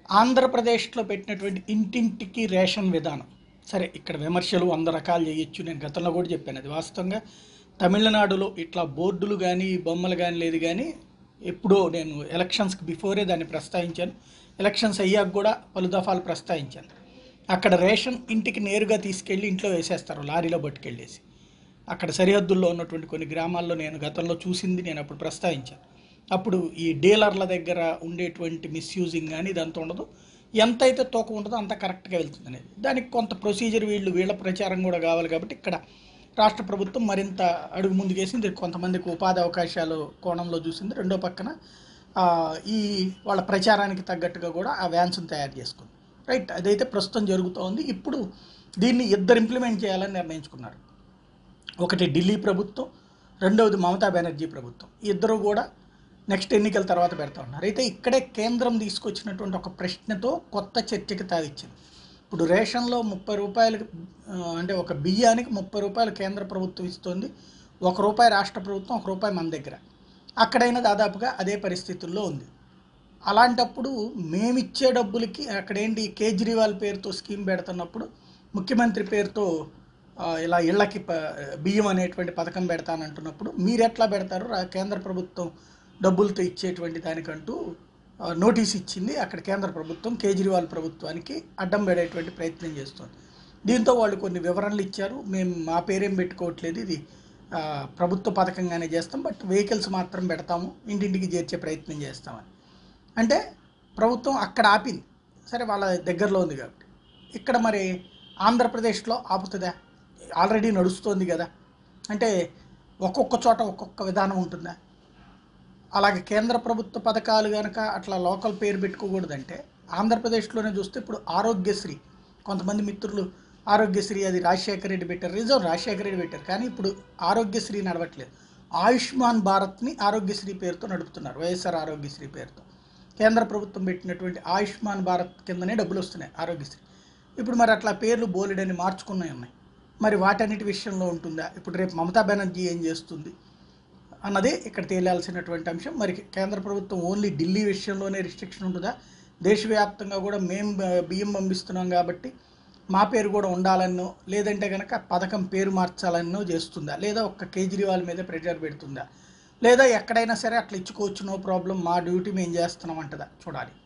ఆంధ్రప్రదేశ్లో పెట్టినటువంటి ఇంటింటికి రేషన్ విధానం సరే ఇక్కడ విమర్శలు వంద రకాలు చేయొచ్చు నేను గతంలో కూడా చెప్పాను అది వాస్తవంగా తమిళనాడులో ఇట్లా బోర్డులు కానీ బొమ్మలు కానీ లేదు కానీ ఎప్పుడో నేను ఎలక్షన్స్కి బిఫోరే దాన్ని ప్రస్తావించాను ఎలక్షన్స్ అయ్యాక కూడా పలు దఫాలు ప్రస్తావించాను అక్కడ రేషన్ ఇంటికి నేరుగా తీసుకెళ్ళి ఇంట్లో వేసేస్తారు లారీలో పట్టుకెళ్ళేసి అక్కడ సరిహద్దుల్లో ఉన్నటువంటి కొన్ని గ్రామాల్లో నేను గతంలో చూసింది నేను అప్పుడు ప్రస్తావించాను అప్పుడు ఈ డీలర్ల దగ్గర ఉండేటువంటి మిస్యూజింగ్ కానీ ఇదంతా ఉండదు ఎంత అయితే తూకం ఉంటుందో అంత కరెక్ట్గా వెళ్తుంది అనేది దానికి కొంత ప్రొసీజర్ వీళ్ళు వీళ్ళ ప్రచారం కూడా కావాలి కాబట్టి ఇక్కడ రాష్ట్ర ప్రభుత్వం మరింత అడుగు ముందుకేసింది కొంతమందికి ఉపాధి అవకాశాలు కోణంలో చూసింది రెండో పక్కన ఆ, ఈ వాళ్ళ ప్రచారానికి తగ్గట్టుగా కూడా ఆ వ్యాన్స్ని తయారు చేసుకుంది రైట్ అదైతే ప్రస్తుతం జరుగుతోంది ఇప్పుడు దీన్ని ఇద్దరు ఇంప్లిమెంట్ చేయాలని నిర్ణయించుకున్నారు ఒకటి ఢిల్లీ ప్రభుత్వం రెండవది మమతా బెనర్జీ ప్రభుత్వం ఈ ఇద్దరు కూడా నెక్స్ట్ ఎన్నికల తర్వాత పెడతా ఉన్నారు అయితే ఇక్కడే కేంద్రం తీసుకొచ్చినటువంటి ఒక ప్రశ్నతో కొత్త చర్చకి తావిచ్చింది ఇప్పుడు రేషన్లో ముప్పై రూపాయలు ఆ, అంటే ఒక బియ్యానికి ముప్పై రూపాయలు కేంద్ర ప్రభుత్వం ఇస్తుంది ఒక రూపాయి రాష్ట్ర ప్రభుత్వం ఒక రూపాయి మన దగ్గర అక్కడైనా దాదాపుగా అదే పరిస్థితుల్లో ఉంది అలాంటప్పుడు మేమిచ్చే డబ్బులకి అక్కడేంటి కేజ్రీవాల్ పేరుతో స్కీమ్ పెడుతున్నప్పుడు ముఖ్యమంత్రి పేరుతో ఆ, ఇలా ఇళ్ళకి ప- బియ్యం అనేటువంటి పథకం పెడతానంటున్నప్పుడు మీరు ఎట్లా పెడతారు రా- కేంద్ర ప్రభుత్వం డబ్బులతో ఇచ్చేటువంటి దానికంటూ ఆ, నోటీస్ ఇచ్చింది అక్కడ కేంద్ర ప్రభుత్వం కేజ్రీవాల్ ప్రభుత్వానికి అడ్డం పడేటువంటి ప్రయత్నం చేస్తుంది దీంతో వాళ్ళు కొన్ని వివరణలు ఇచ్చారు మేము మా పేరేం పెట్టుకోవట్లేదు ఇది ఆ, ప్రభుత్వ పథకంగానే చేస్తాం బట్ వెహికల్స్ మాత్రం పెడతాము ఇంటింటికి చేర్చే ప్రయత్నం చేస్తామని అంటే ప్రభుత్వం అక్కడ ఆపింది సరే వాళ్ళ దగ్గరలో ఉంది కాబట్టి ఇక్కడ మరి ఆంధ్రప్రదేశ్లో ఆపుతుందా ఆల్రెడీ నడుస్తోంది కదా అంటే ఒక్కొక్క చోట ఒక్కొక్క విధానం ఉంటుందా అలాగే కేంద్ర ప్రభుత్వ పథకాలు కనుక అట్లా లోకల్ పేరు పెట్టుకోకూడదంటే ఆంధ్రప్రదేశ్లోనే చూస్తే ఇప్పుడు ఆరోగ్యశ్రీ కొంతమంది మిత్రులు ఆరోగ్యశ్రీ అది రాజశేఖర రెడ్డి పెట్టారు రిజర్వ్ రాజశేఖర రెడ్డి పెట్టారు కానీ ఇప్పుడు ఆరోగ్యశ్రీ నడవట్లేదు ఆయుష్మాన్ భారత్ని ఆరోగ్యశ్రీ పేరుతో నడుపుతున్నారు వైఎస్ఆర్ ఆరోగ్యశ్రీ పేరుతో కేంద్ర ప్రభుత్వం పెట్టినటువంటి ఆయుష్మాన్ భారత్ కిందనే డబ్బులు వస్తున్నాయి ఆరోగ్యశ్రీ ఇప్పుడు మరి అట్లా పేర్లు బోలెడని మార్చుకున్నాయి ఉన్నాయి మరి వాటన్నిటి విషయంలో ఉంటుందా ఇప్పుడు రేపు మమతా బెనర్జీ ఏం చేస్తుంది అన్నదే ఇక్కడ తేలాల్సినటువంటి అంశం మరి కేంద్ర ప్రభుత్వం ఓన్లీ ఢిల్లీ విషయంలోనే రిస్ట్రిక్షన్ ఉంటుందా దేశవ్యాప్తంగా కూడా మేము బ- బియ్యం పంపిస్తున్నాం కాబట్టి మా పేరు కూడా ఉండాలన్నో లేదంటే కనుక పథకం పేరు మార్చాలన్నో చేస్తుందా లేదా ఒక్క కేజ్రీవాల్ మీద ప్రెషర్ పెడుతుందా లేదా ఎక్కడైనా సరే అట్లా ఇచ్చుకోవచ్చు నో ప్రాబ్లం మా డ్యూటీ మేము చేస్తున్నాం అంటదా చూడాలి